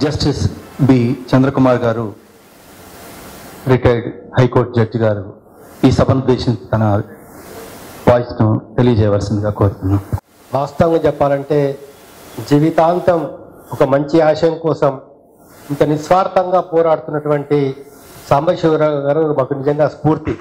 Justice B Chandrakumar గారు retired high court judge గారు ఈ సభను ఉద్దేశించి తన వాయిస్ను తెలియజేయవలసిందిగా కోరుతున్నాను వాస్తవంగా చెప్పాలంటే జీవితాంతం ఒక మంచి ఆశయం కోసం ఇంత నిస్వార్థంగా పోరాడుతున్నటువంటి సాంబశివరావు గారు మాకు నిజంగా స్ఫూర్తి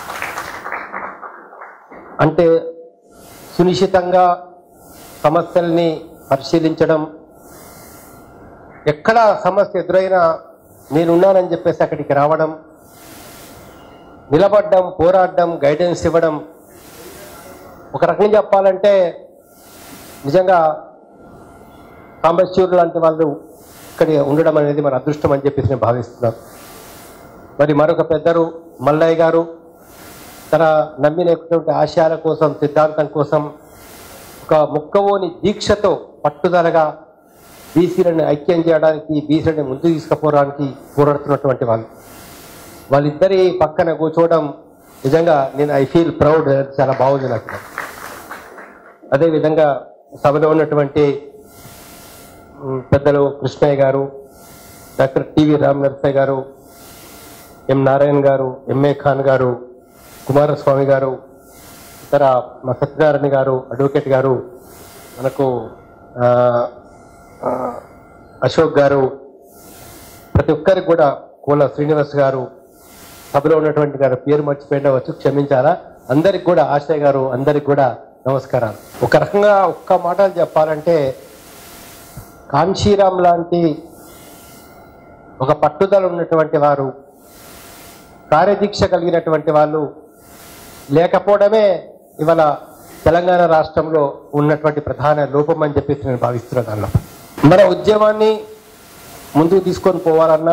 అంటే సునిశ్చితంగా సమస్యల్ని పరిశీలించడం ఎక్కడ సమస్య ఎదురైనా నేనున్నానని చెప్పేసి అక్కడికి రావడం నిలబడడం పోరాడడం గైడెన్స్ ఇవ్వడం ఒక రకంగా చెప్పాలంటే నిజంగా సాంబశివుడు లాంటి వాళ్ళు ఇక్కడ ఉండడం అనేది మన అదృష్టం అని చెప్పేసి నేను భావిస్తున్నాను మరి మరొక పెద్దరు మల్లయ్య గారు తన నమ్మినటువంటి ఆశయాల కోసం సిద్ధాంతం కోసం ఒక ముక్కవోని దీక్షతో పట్టుదలగా బీసీలను ఐక్యం చేయడానికి బీసీలని ముందుకు తీసుకుపోవడానికి పోరాడుతున్నటువంటి వాళ్ళు వాళ్ళిద్దరి పక్కన కూర్చోవడం నిజంగా నేను ఐ ఫీల్ ప్రౌడ్ చాలా బాగుంది నాకు అదేవిధంగా సభలో ఉన్నటువంటి ఉమ్, పెద్దలు కృష్ణయ్య గారు డాక్టర్ టివి రామ్ నరసయ్య గారు ఎం నారాయణ గారు ఎంఏ ఖాన్ గారు కుమారస్వామి గారు ఇతర మా సత్యనారాయణ గారు అడ్వకేట్ గారు మనకు ఆ, ఆ, అశోక్ గారు ప్రతి ఒక్కరికి కూడా కోల శ్రీనివాస్ గారు సభలో ఉన్నటువంటి గారు పేరు మర్చిపోయిండవచ్చు క్షమించాలా అందరికి కూడా ఆశయ్ గారు అందరికి కూడా నమస్కారాలు ఒక రకంగా ఒక్క మాటలు చెప్పాలంటే కాంశీరామ్ లాంటి ఒక పట్టుదల ఉన్నటువంటి వారు కార్యదీక్ష కలిగినటువంటి వాళ్ళు లేకపోవడమే ఇవాళ తెలంగాణ రాష్ట్రంలో ఉన్నటువంటి ప్రధాన లోపం అని చెప్పేసి నేను భావిస్తున్నా దానిలో మన ఉద్యమాన్ని ముందుకు తీసుకొని పోవాలన్నా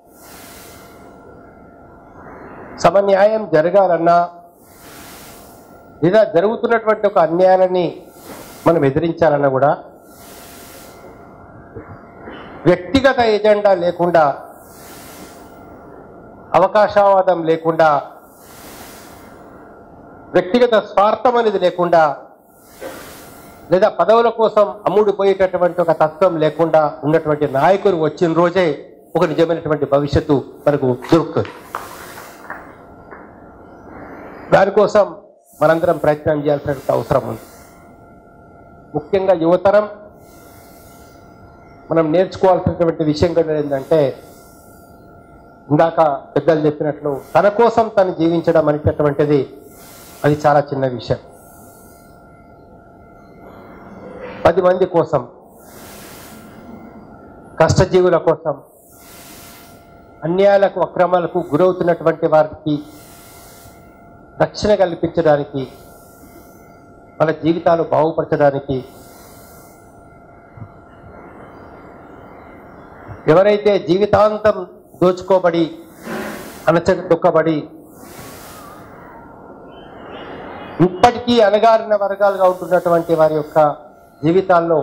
సమన్యాయం జరగాలన్నా లేదా జరుగుతున్నటువంటి ఒక అన్యాయాలని మనం ఎదిరించాలన్నా కూడా వ్యక్తిగత ఎజెండా లేకుండా అవకాశవాదం లేకుండా వ్యక్తిగత స్వార్థం అనేది లేకుండా లేదా పదవుల కోసం అమ్ముడుపోయేటటువంటి ఒక తత్వం లేకుండా ఉన్నటువంటి నాయకులు వచ్చిన రోజే ఒక నిజమైనటువంటి భవిష్యత్తు మనకు దొరుకుతుంది దానికోసం మనందరం ప్రయత్నం చేయాల్సినటువంటి అవసరం ఉంది ముఖ్యంగా యువతరం మనం నేర్చుకోవాల్సినటువంటి విషయం కూడా ఏంటంటే ఇందాక పెద్దలు చెప్పినట్లు తన కోసం తను జీవించడం అనేటటువంటిది అది చాలా చిన్న విషయం పది మంది కోసం కష్టజీవుల కోసం అన్యాయాలకు అక్రమాలకు గురవుతున్నటువంటి వారికి రక్షణ కల్పించడానికి మన జీవితాలు బాగుపరచడానికి ఎవరైతే జీవితాంతం దోచుకోబడి అణచ దొక్కబడి ఇప్పటికీ అణగారిన వర్గాలుగా ఉంటున్నటువంటి వారి యొక్క జీవితాల్లో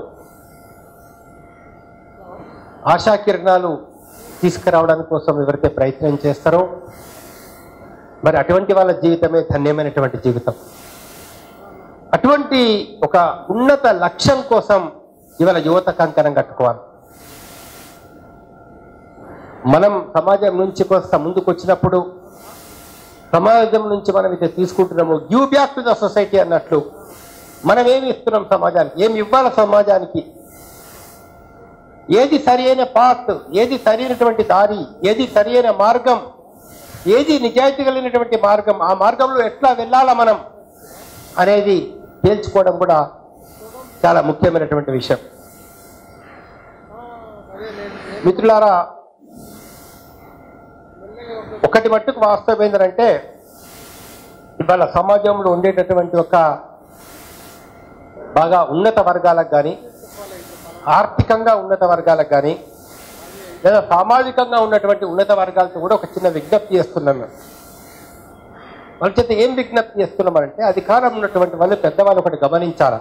ఆశాకిరణాలు తీసుకురావడానికి కోసం ఎవరైతే ప్రయత్నం చేస్తారో మరి అటువంటి వాళ్ళ జీవితమే ధన్యమైనటువంటి జీవితం అటువంటి ఒక ఉన్నత లక్ష్యం కోసం ఇవాళ యువత కంకణం కట్టుకోవాలి మనం సమాజం నుంచి కొంత ముందుకు వచ్చినప్పుడు సమాజం నుంచి మనం అయితే తీసుకుంటున్నాము give back to the society అన్నట్లు మనం ఏమి ఇస్తున్నాం సమాజానికి ఏమి ఇవ్వాలి సమాజానికి ఏది సరి అయిన పాత్ ఏది సరి అయినటువంటి దారి ఏది సరి అయిన మార్గం ఏది నిజాయితీ కలిగినటువంటి మార్గం ఆ మార్గంలో ఎట్లా వెళ్ళాలా మనం అనేది తేల్చుకోవడం కూడా చాలా ముఖ్యమైనటువంటి విషయం మిత్రులారా ఒకటి మట్టుకు వాస్తవం ఏంటంటే ఇవాళ సమాజంలో ఉండేటటువంటి ఒక బాగా ఉన్నత వర్గాలకు కానీ ఆర్థికంగా ఉన్నత వర్గాలకు కానీ లేదా సామాజికంగా ఉన్నటువంటి ఉన్నత వర్గాలతో కూడా ఒక చిన్న విజ్ఞప్తి చేస్తున్నాం మేము వాళ్ళ చేత ఏం విజ్ఞప్తి చేస్తున్నామంటే అధికారం ఉన్నటువంటి వాళ్ళు పెద్దవాళ్ళు ఒకటి గమనించాలి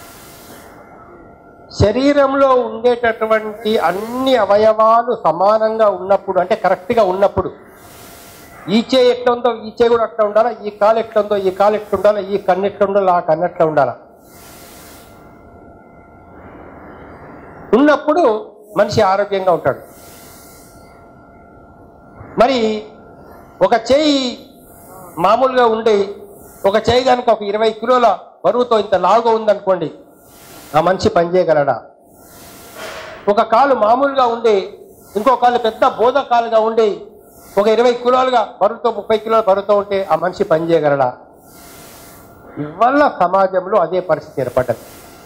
శరీరంలో ఉండేటటువంటి అన్ని అవయవాలు సమానంగా ఉన్నప్పుడు అంటే కరెక్ట్గా ఉన్నప్పుడు ఈ చే ఎట్లా ఉందో ఈ చే కూడా అట్లా ఉండాలా ఈ కాలు ఎట్లా ఉందో ఈ కాలు ఎట్లా ఉండాలా ఈ కన్ను ఎట్లా ఉండాలి ఆ కన్ను ఎట్లా ఉండాలా ఉన్నప్పుడు మనిషి ఆరోగ్యంగా ఉంటాడు మరి ఒక చేయి మామూలుగా ఉండి ఒక చేయి కనుక ఒక ఇరవై కిలోల బరువుతో ఇంత లావుగా ఉందనుకోండి ఆ మనిషి పనిచేయగలడా ఒక కాలు మామూలుగా ఉండి ఇంకో కాలు పెద్ద బోధ కాలుగా ఉండి ఒక ఇరవై కిలోలుగా బరువుతో ముప్పై కిలోల బరువుతో ఉంటే ఆ మనిషి పనిచేయగలడా ఇవల్ల సమాజంలో అదే పరిస్థితి ఏర్పడ్డది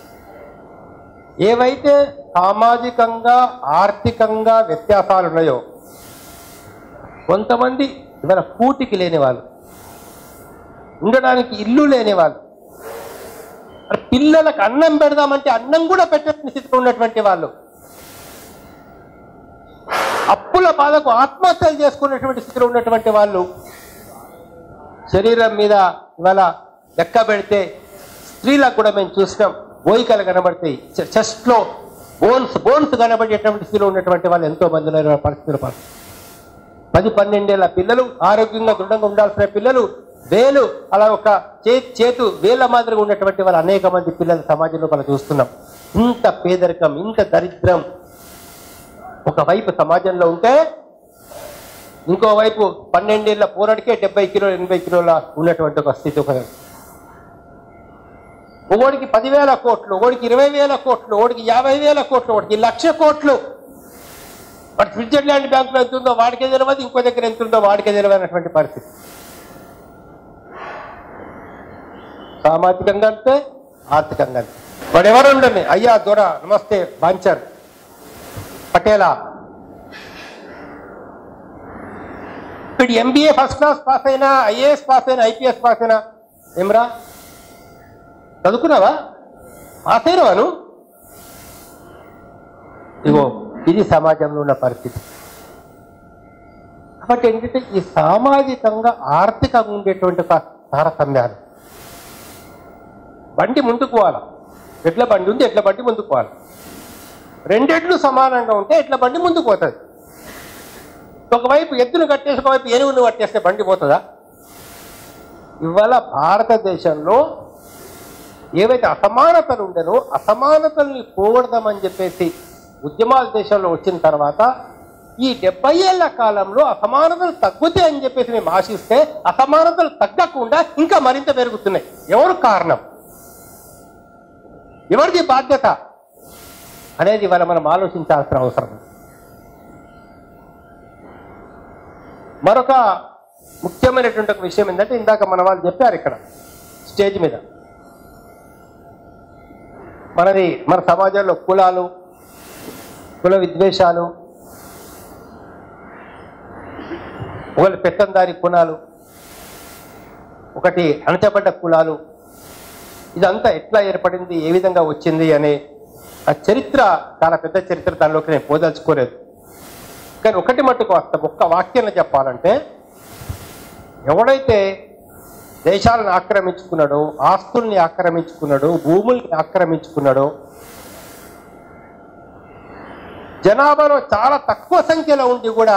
ఏవైతే సామాజికంగా ఆర్థికంగా వ్యత్యాసాలు ఉన్నాయో కొంతమంది ఇవాళ కూటికి లేని వాళ్ళు ఉండడానికి ఇల్లు లేని వాళ్ళు మరి పిల్లలకు అన్నం పెడదామంటే అన్నం కూడా పెట్టని స్థితిలో ఉన్నటువంటి వాళ్ళు అప్పుల బాధకు ఆత్మహత్యలు చేసుకున్నటువంటి స్థితిలో ఉన్నటువంటి వాళ్ళు శరీరం మీద ఇవాళ లెక్క పెడితే స్త్రీలకు కూడా మేము చూసినాం బోయికలు కనబడతాయి చెస్ట్ లో బోన్స్ బోన్స్ కనబడేటువంటి స్థితిలో ఉన్నటువంటి వాళ్ళు ఎంతో మంది ఉన్నారు ఆ పరిస్థితుల పాటు పది పన్నెండేళ్ల పిల్లలు ఆరోగ్యంగా దృఢంగా ఉండాల్సిన పిల్లలు వేలు అలా ఒక చే చేతు వేల మాదిరిగా ఉన్నటువంటి వాళ్ళు అనేక మంది పిల్లలు సమాజంలో మనం చూస్తున్నాం ఇంత పేదరికం ఇంత దరిద్రం ఒకవైపు సమాజంలో ఉంటే ఇంకోవైపు పన్నెండేళ్ల పోరాడికే డెబ్బై కిలోలు ఎనభై కిలోల ఉన్నటువంటి ఒక స్థితి ఒక ఒకడికి పదివేల కోట్లు ఒకడికి ఇరవై వేల కోట్లు ఒకడికి యాభై వేల కోట్లు ఒకడికి లక్ష కోట్లు బట్ స్విట్జర్లాండ్ బ్యాంకులో ఎంత ఉందో వాడికే తెలియదు ఇంకో దగ్గర ఎంత ఉందో వాడికే తెలియదు అన్నటువంటి పరిస్థితి సామాజికంగా అంతే ఆర్థికంగా అంతే వాడు ఎవరు ఉండండి అయ్యా దొర నమస్తే బాంచర్ పటేలా ఇప్పుడు ఎంబీఏ ఫస్ట్ క్లాస్ పాస్ అయినా ఐఏఎస్ పాస్ అయినా ఐపీఎస్ పాస్ అయినా ఏమరా చదువుకున్నావా పాస్ అయినవా నువ్వు ఇగో ఇది సమాజంలో ఉన్న పరిస్థితి కాబట్టి ఏంటంటే ఈ సామాజికంగా ఆర్థికంగా ఉండేటువంటి ఒక తారతమ్యాలు బండి ముందుకు పోవాలా ఎట్ల బండి ఉంది ఎట్ల బండి ముందుకు పోవాలి రెండెట్లు సమానంగా ఉంటే ఎట్ల బండి ముందుకు పోతుంది ఒకవైపు ఎద్దును కట్టేసి ఒకవైపు ఏనుగును కట్టేస్తే బండి పోతుందా ఇవాళ భారతదేశంలో ఏవైతే అసమానతలు ఉండేనో అసమానతల్ని పోగొడదామని చెప్పేసి ఉద్యమాల దేశంలో వచ్చిన తర్వాత ఈ డెబ్బై ఏళ్ల కాలంలో అసమానతలు తగ్గుతాయని చెప్పేసి మేము ఆశిస్తే అసమానతలు తగ్గకుండా ఇంకా మరింత పెరుగుతున్నాయి ఎవరు కారణం ఎవరిది బాధ్యత అనేది ఇవాళ మనం ఆలోచించాల్సిన అవసరం ఉంది. మరొక ముఖ్యమైనటువంటి ఒక విషయం ఏంటంటే ఇందాక మన వాళ్ళు చెప్పారు ఇక్కడ స్టేజ్ మీద మనది మన సమాజంలో కులాలు కుల విద్వేషాలు ఒకటి పెత్తందారి కులాలు ఒకటి అణచబడ్డ కులాలు ఇదంతా ఎట్లా ఏర్పడింది ఏ విధంగా వచ్చింది అనే ఆ చరిత్ర చాలా పెద్ద చరిత్ర దానిలోకి నేను పోదలుచుకోలేదు కానీ ఒకటి మట్టుకు వస్తాం ఒక్క వాక్యంలో చెప్పాలంటే ఎవడైతే దేశాలను ఆక్రమించుకున్నాడో ఆస్తుల్ని ఆక్రమించుకున్నాడో భూముల్ని ఆక్రమించుకున్నాడో జనాభాలో చాలా తక్కువ సంఖ్యలో ఉండి కూడా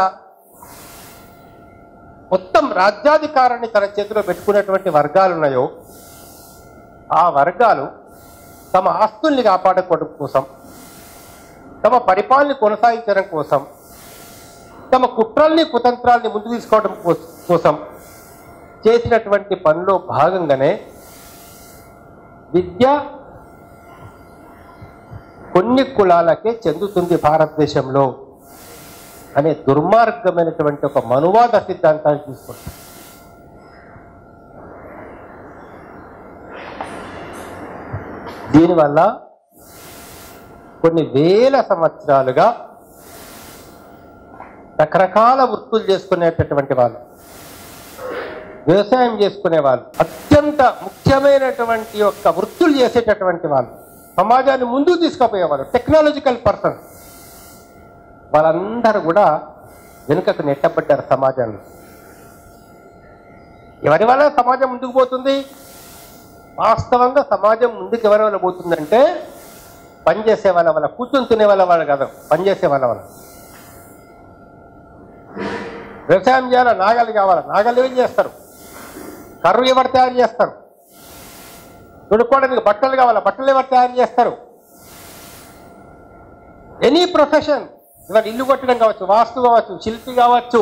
మొత్తం రాజ్యాధికారాన్ని తన చేతిలో పెట్టుకున్నటువంటి వర్గాలు ఉన్నాయో ఆ వర్గాలు తమ ఆస్తుల్ని కాపాడుకోవడం కోసం తమ పరిపాలన కొనసాగించడం కోసం తమ కుట్రల్ని కుతంత్రాల్ని ముందు తీసుకోవడం కోస- కోసం చేసినటువంటి పనిలో భాగంగానే విద్య కొన్ని కులాలకే చెందుతుంది భారతదేశంలో అనే దుర్మార్గమైనటువంటి ఒక మనువాద సిద్ధాంతాన్ని తీసుకుంటాం దీనివల్ల కొన్ని వేల సంవత్సరాలుగా రకరకాల వృత్తులు చేసుకునేటటువంటి వాళ్ళు వ్యవసాయం చేసుకునే వాళ్ళు అత్యంత ముఖ్యమైనటువంటి యొక్క వృత్తులు చేసేటటువంటి వాళ్ళు సమాజాన్ని ముందుకు తీసుకుపోయేవాళ్ళు టెక్నాలజికల్ పర్సన్ వాళ్ళందరూ కూడా వెనుకకు నెట్టబడ్డారు సమాజంలో ఎవరి వల్ల సమాజం ముందుకు పోతుంది వాస్తవంగా సమాజం ముందుకు ఎవరి వల్ల పోతుందంటే పనిచేసే వాళ్ళ వల్ల కూర్చొని తినే వాళ్ళ వాళ్ళు కాదు పనిచేసే వాళ్ళ వల్ల వ్యవసాయం చేయాలా నాగలి కావాలా నాగలి ఏం చేస్తారు కర్రు ఎవరు తయారు చేస్తారు తొడుక్కోవడానికి బట్టలు కావాలా బట్టలు ఎవరు తయారు చేస్తారు ఎనీ ప్రొఫెషన్ ఇవాళ ఇల్లు కొట్టడం కావచ్చు వాస్తు కావచ్చు శిల్పి కావచ్చు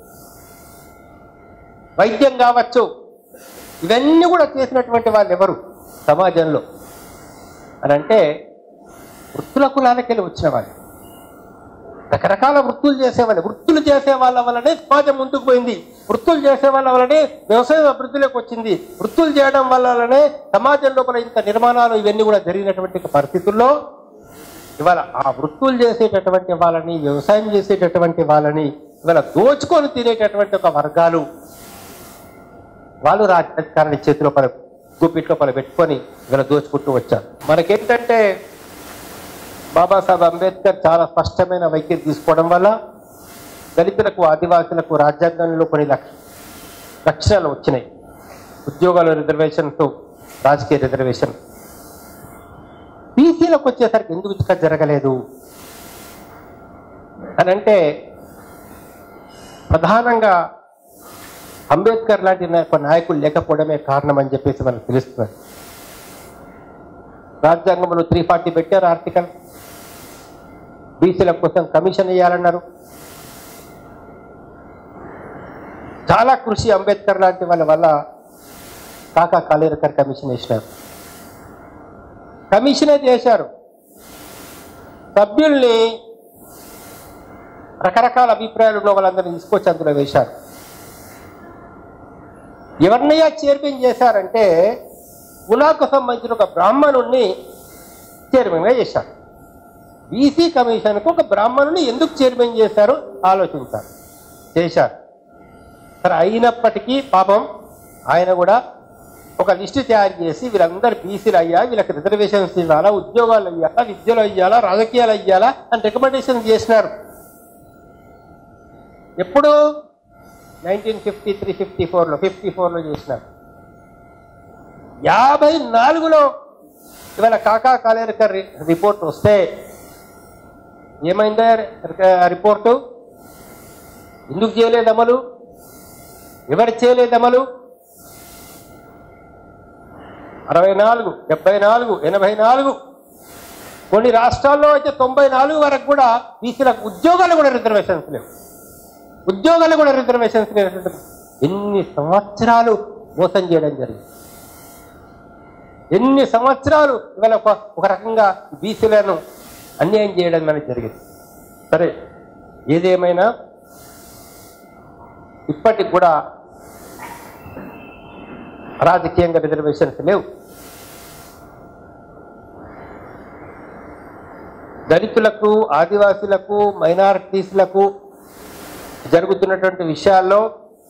వైద్యం కావచ్చు ఇవన్నీ కూడా చేసినటువంటి వాళ్ళు ఎవరు సమాజంలో అని అంటే వృత్తుల కులాలకెళ్ళి వచ్చిన వాళ్ళు రకరకాల వృత్తులు చేసేవాళ్ళు వృత్తులు చేసే వాళ్ళ వల్లనే సమాజం ముందుకు పోయింది వృత్తులు చేసే వాళ్ళ వల్లనే వ్యవసాయం అభివృద్ధిలోకి వచ్చింది వృత్తులు చేయడం వల్లనే సమాజం లోపల ఇంత నిర్మాణాలు ఇవన్నీ కూడా జరిగినటువంటి పరిస్థితుల్లో ఇవాళ ఆ వృత్తులు చేసేటటువంటి వాళ్ళని వ్యవసాయం చేసేటటువంటి వాళ్ళని ఇవాళ దోచుకొని తినేటటువంటి ఒక వర్గాలు వాళ్ళు రాజకారణి చేతిలో పల గుప్పిట్లో పల పెట్టుకొని ఇవాళ దోచుకుంటూ వచ్చారు మనకేంటంటే బాబాసాహెబ్ అంబేద్కర్ చాలా స్పష్టమైన వైఖరి తీసుకోవడం వల్ల దళితులకు ఆదివాసులకు రాజ్యాంగంలో కొన్ని లక్ష లక్షణాలు వచ్చినాయి ఉద్యోగాల రిజర్వేషన్స్ రాజకీయ రిజర్వేషన్ బీసీలకు వచ్చేసరికి ఎందుకు ఇంకా జరగలేదు అని అంటే ప్రధానంగా అంబేద్కర్ లాంటి నా- ఒక నాయకులు లేకపోవడమే కారణం అని చెప్పేసి మనకు తెలుస్తున్నది రాజ్యాంగంలో త్రీ ఫార్టీ పెట్టారు ఆర్టికల్ బీసీల కోసం కమిషన్ ఇవ్వాలన్నారు చాలా కృషి అంబేద్కర్ లాంటి వాళ్ళ వల్ల కాకా కాళేరకర్ కమిషన్ వేసినారు కమిషనే చేశారు సభ్యుల్ని రకరకాల అభిప్రాయాలు ఉన్న వాళ్ళందరినీ తీసుకొచ్చి అందులో వేశారు ఎవరినయ్యా చైర్మన్ చేశారంటే కులాకు సంబంధించిన ఒక బ్రాహ్మణుణ్ణి చైర్మన్గా చేశారు బీసీ కమిషన్కు ఒక బ్రాహ్మణుని ఎందుకు చైర్మన్ చేశారు ఆలోచించారు చేశారు సరే అయినప్పటికీ పాపం ఆయన కూడా ఒక లిస్టు తయారు చేసి వీళ్ళందరూ బీసీలు అయ్యా వీళ్ళకి రిజర్వేషన్స్ ఇవ్వాలా ఉద్యోగాలు అయ్యాలా విద్యలు అయ్యాలా రాజకీయాలు అయ్యాలా అని రికమెండేషన్ చేసినారు ఎప్పుడు నైన్టీన్ ఫిఫ్టీ త్రీ ఫిఫ్టీ ఫోర్లో ఫిఫ్టీ ఫోర్లో చేసినారు యాభై నాలుగులో ఇవాళ కాకా కాలేరకర్ రి- రిపోర్ట్ వస్తే ఏమైందా రి- రిపోర్టు ఎందుకు చేయలేదు అమలు ఎవరు చేయలేదు అమలు అరవై నాలుగు డెబ్బై నాలుగు ఎనభై నాలుగు కొన్ని రాష్ట్రాల్లో అయితే తొంభై నాలుగు వరకు కూడా బీసీలకు ఉద్యోగాలు కూడా రిజర్వేషన్స్ లేవు ఉద్యోగాలు కూడా రిజర్వేషన్స్ లేవు ఎన్ని సంవత్సరాలు మోసం చేయడం జరిగింది ఎన్ని సంవత్సరాలు ఇవాళ ఒక ఒక రకంగా బీసీలను అన్యాయం చేయడం మనకి జరిగింది సరే ఏదేమైనా ఇప్పటికి కూడా రాజకీయంగా రిజర్వేషన్స్ లేవు దళితులకు ఆదివాసులకు మైనారిటీస్లకు జరుగుతున్నటువంటి విషయాల్లో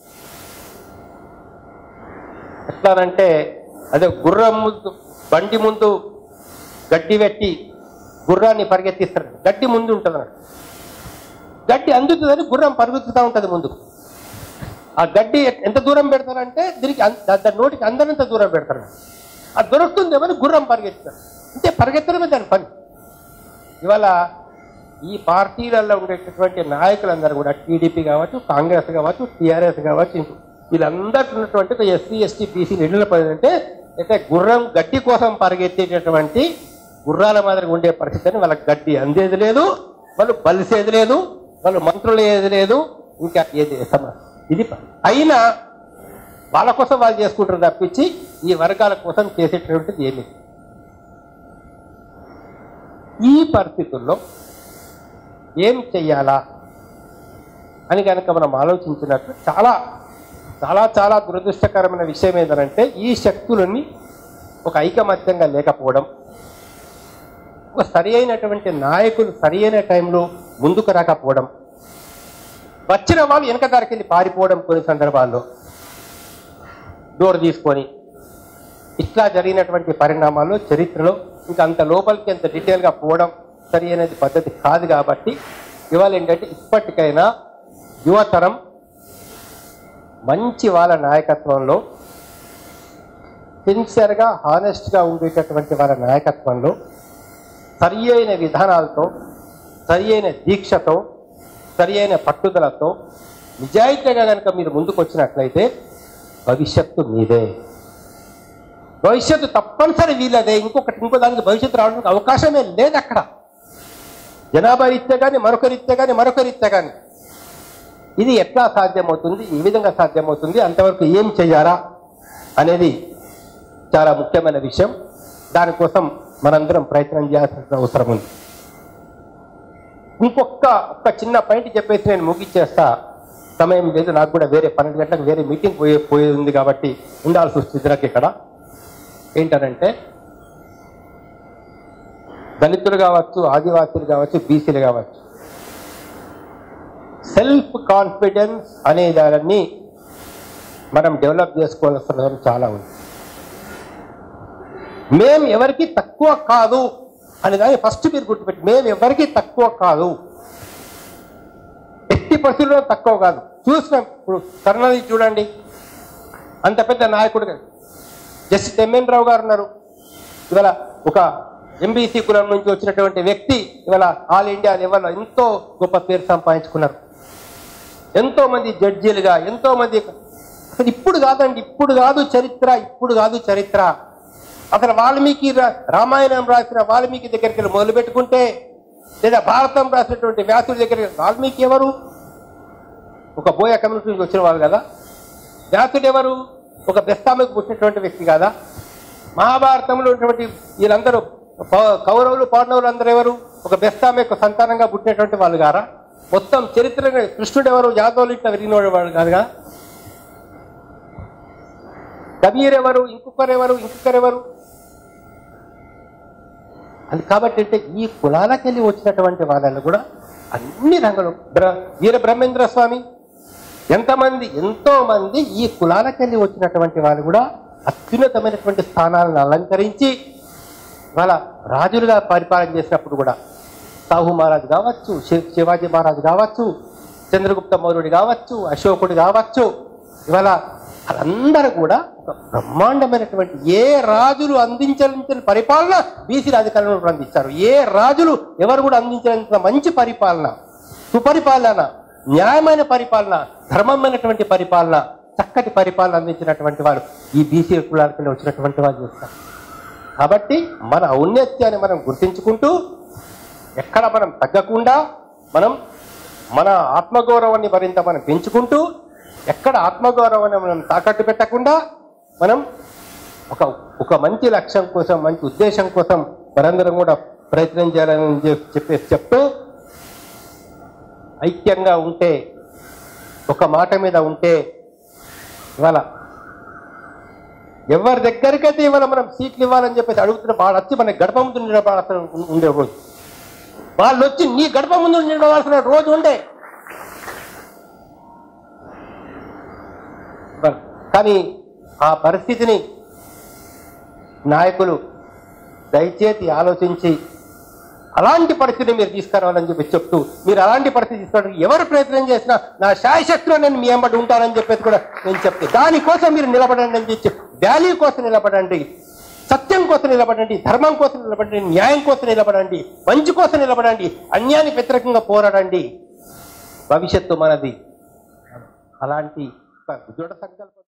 ఎట్లానంటే అదే గుర్రం ముందు బండి ముందు గడ్డి పెట్టి గుర్రాన్ని పరిగెత్తిస్తారు గడ్డి ముందు ఉంటుంది అన్నట్టు గడ్డి అందుతుందని గుర్రం పరుగుతుతూ ఉంటుంది ముందుకు ఆ గడ్డి ఎంత దూరం పెడతారంటే దీనికి అం- దా- దాని నోటికి అందనంత దూరం పెడతారు అది దొరుకుతుందేమని గుర్రం పరిగెత్తారు అంటే పరిగెత్తడమే దాని పని ఇవాళ ఈ పార్టీలలో ఉండేటటువంటి నాయకులందరూ కూడా టీడీపీ కావచ్చు కాంగ్రెస్ కావచ్చు టీఆర్ఎస్ కావచ్చు వీళ్ళందరూ ఉన్నటువంటి ఒక ఎస్సీ ఎస్టీ బీసీ నిధుల పని అంటే అయితే గుర్రం గడ్డి కోసం పరిగెత్తేటటువంటి గుర్రాల మాదిరిగా ఉండే పరిస్థితిని వాళ్ళకి గడ్డి అందేది లేదు వాళ్ళు బలిసేది లేదు వాళ్ళు మంత్రులు ఏది లేదు ఇంకా ఏది సమస్య ఇది పని. అయినా వాళ్ళ కోసం వాళ్ళు చేసుకుంటారు తప్పించి ఈ వర్గాల కోసం చేసేటటువంటిది ఏమి లేదు. ఈ పరిస్థితుల్లో ఏం చెయ్యాలా అని కనుక మనం ఆలోచించినట్లు చాలా చాలా చాలా దురదృష్టకరమైన విషయం ఏంటంటే ఈ శక్తులన్నీ ఒక ఐకమత్యంగా లేకపోవడం ఒక సరి అయినటువంటి నాయకులు సరి అయిన టైంలో ముందుకు రాకపోవడం వచ్చిన వాళ్ళు వెనక దారికి వెళ్ళి పారిపోవడం కొన్ని సందర్భాల్లో డోర్ తీసుకొని ఇట్లా జరిగినటువంటి పరిణామాలు చరిత్రలో ఇంకా అంత లోపలికి అంత డీటెయిల్గా పోవడం సరి అనేది పద్ధతి కాదు కాబట్టి ఇవాళ ఏంటంటే ఇప్పటికైనా యువతరం మంచి వాళ్ళ నాయకత్వంలో సిన్సియర్గా హానెస్ట్గా ఉండేటటువంటి వాళ్ళ నాయకత్వంలో సరి అయిన విధానాలతో సరి అయిన దీక్షతో సరి అయిన పట్టుదలతో నిజాయితీగా కనుక మీరు ముందుకు వచ్చినట్లయితే భవిష్యత్తు మీదే భవిష్యత్తు తప్పనిసరి వీలదే ఇంకొకటి ఇంకో దానికి భవిష్యత్తు రావడానికి అవకాశమే లేదు అక్కడ జనాభా రీత్యా కానీ మరొక రీత్యా కానీ మరొక రీత్యా కానీ ఇది ఎట్లా సాధ్యమవుతుంది ఏ విధంగా సాధ్యమవుతుంది అంతవరకు ఏం చేయాలా అనేది చాలా ముఖ్యమైన విషయం దానికోసం మనందరం ప్రయత్నం చేయాల్సిన అవసరం ఉంది ఇంకొక ఒక్క చిన్న పాయింట్ చెప్పేసి నేను ముగించేస్తా సమయం లేదు నాకు కూడా వేరే పన్నెండు గంటలకు వేరే మీటింగ్ పోయే పోయి ఉంది కాబట్టి ఉండాల్సి వస్తుంది నాకు ఇక్కడ ఏంటనంటే దళితులు కావచ్చు ఆదివాసీలు కావచ్చు బీసీలు కావచ్చు సెల్ఫ్ కాన్ఫిడెన్స్ అనే దాన్ని మనం డెవలప్ చేసుకోవాల్సిన చాలా ఉంది మేం ఎవరికి తక్కువ కాదు అని దాన్ని ఫస్ట్ మీరు గుర్తుపెట్టి మేము ఎవరికి తక్కువ కాదు ఎట్టి పరిస్థితుల్లో తక్కువ కాదు చూసినాం ఇప్పుడు కరుణానిధి చూడండి అంత పెద్ద నాయకుడు కాదు. జస్టిస్ ఎంఎన్ రావు గారు ఉన్నారు ఇవాళ ఒక ఎంబీసీ కులం నుంచి వచ్చినటువంటి వ్యక్తి ఇవాళ ఆల్ ఇండియా లెవెల్లో ఎంతో గొప్ప పేరు సంపాదించుకున్నారు ఎంతో మంది జడ్జీలుగా ఎంతో మంది అసలు ఇప్పుడు కాదండి ఇప్పుడు కాదు చరిత్ర ఇప్పుడు కాదు చరిత్ర అసలు వాల్మీకి రా- రామాయణం రాసిన వాల్మీకి దగ్గరికి వెళ్ళి మొదలు పెట్టుకుంటే లేదా భారతం రాసినటువంటి వ్యాసుడి దగ్గర వాల్మీకి ఎవరు ఒక బోయ కమ్యూనిటీ నుంచి వచ్చిన వాళ్ళు కదా వ్యాసుడు ఎవరు ఒక బెస్తామెకు పుట్టినటువంటి వ్యక్తి కాదా మహాభారతంలో ఉన్నటువంటి వీళ్ళందరూ పౌ- కౌరవులు పాండవులు అందరూ ఎవరు ఒక బెస్తామెకు సంతానంగా పుట్టినటువంటి వాళ్ళు గారా మొత్తం చరిత్ర కృష్ణుడు ఎవరు యాదవులు ఇట్లా విరిగిన వాడు కాదుగా కబీర్ ఎవరు ఇంకొకరు ఎవరు ఇంకొకరు ఎవరు అది కాబట్టి అంటే ఈ కులాలకెళ్ళి వచ్చినటువంటి వాళ్ళని కూడా అన్ని రంగులు బ్ర వీర బ్రహ్మేంద్ర స్వామి ఎంతమంది ఎంతో మంది ఈ కులాలకెళ్ళి వచ్చినటువంటి వాళ్ళు కూడా అత్యున్నతమైనటువంటి స్థానాలను అలంకరించి వాళ్ళ రాజులుగా పరిపాలన చేసినప్పుడు కూడా సాహు మహారాజు కావచ్చు శి- శివాజీ మహారాజు కావచ్చు చంద్రగుప్త మౌర్యుడు కావచ్చు అశోకుడు కావచ్చు ఇవాళ వాళ్ళందరూ కూడా ఒక బ్రహ్మాండమైనటువంటి ఏ రాజులు అందించని పరిపాలన బీసీ రాజకీయాలను అందించారు ఏ రాజులు ఎవరు కూడా అందించినంత మంచి పరిపాలన సుపరిపాలన న్యాయమైన పరిపాలన ధర్మమైనటువంటి పరిపాలన చక్కటి పరిపాలన అందించినటువంటి వారు ఈ బీసీ కులాలకి వచ్చినటువంటి వాళ్ళు చేస్తారు కాబట్టి మన ఔన్నత్యాన్ని మనం గుర్తించుకుంటూ ఎక్కడ మనం తగ్గకుండా మనం మన ఆత్మగౌరవాన్ని మరింత మనం పెంచుకుంటూ ఎక్కడ ఆత్మగౌరవాన్ని మనం తాకట్టు పెట్టకుండా మనం ఒక ఒక మంచి లక్ష్యం కోసం మంచి ఉద్దేశం కోసం మనందరం కూడా ప్రయత్నం చేయాలని చెప్- చెప్పేసి చెప్తూ ఐక్యంగా ఉంటే ఒక మాట మీద ఉంటే ఇవాళ ఎవరి దగ్గరికైతే ఇవాళ మనం సీట్లు ఇవ్వాలని చెప్పేసి అడుగుతున్న వాళ్ళు వచ్చి మన గడప ముందు నిలబడాల్సిన ఉండే రోజు వాళ్ళు వచ్చి నీ గడప ముందు నిలబడాల్సిన రోజు ఉండే బ- కానీ ఆ పరిస్థితిని నాయకులు దయచేసి ఆలోచించి అలాంటి పరిస్థితిని మీరు తీసుకురావాలని చెప్పి చెప్తూ మీరు అలాంటి పరిస్థితి తీసుకోవడానికి ఎవరు ప్రయత్నం చేసినా నా శాయశక్తిలో నేను మీ ఎంబడి ఉంటానని చెప్పేసి కూడా నేను చెప్తే దానికోసం మీరు నిలబడండి అని చెప్పి వాల్యూ కోసం నిలబడండి సత్యం కోసం నిలబడండి ధర్మం కోసం నిలబడండి న్యాయం కోసం నిలబడండి మంచి కోసం నిలబడండి అన్యాయానికి వ్యతిరేకంగా పోరాడండి భవిష్యత్తు మనది అలాంటి ఒక దృఢ సంకల్పం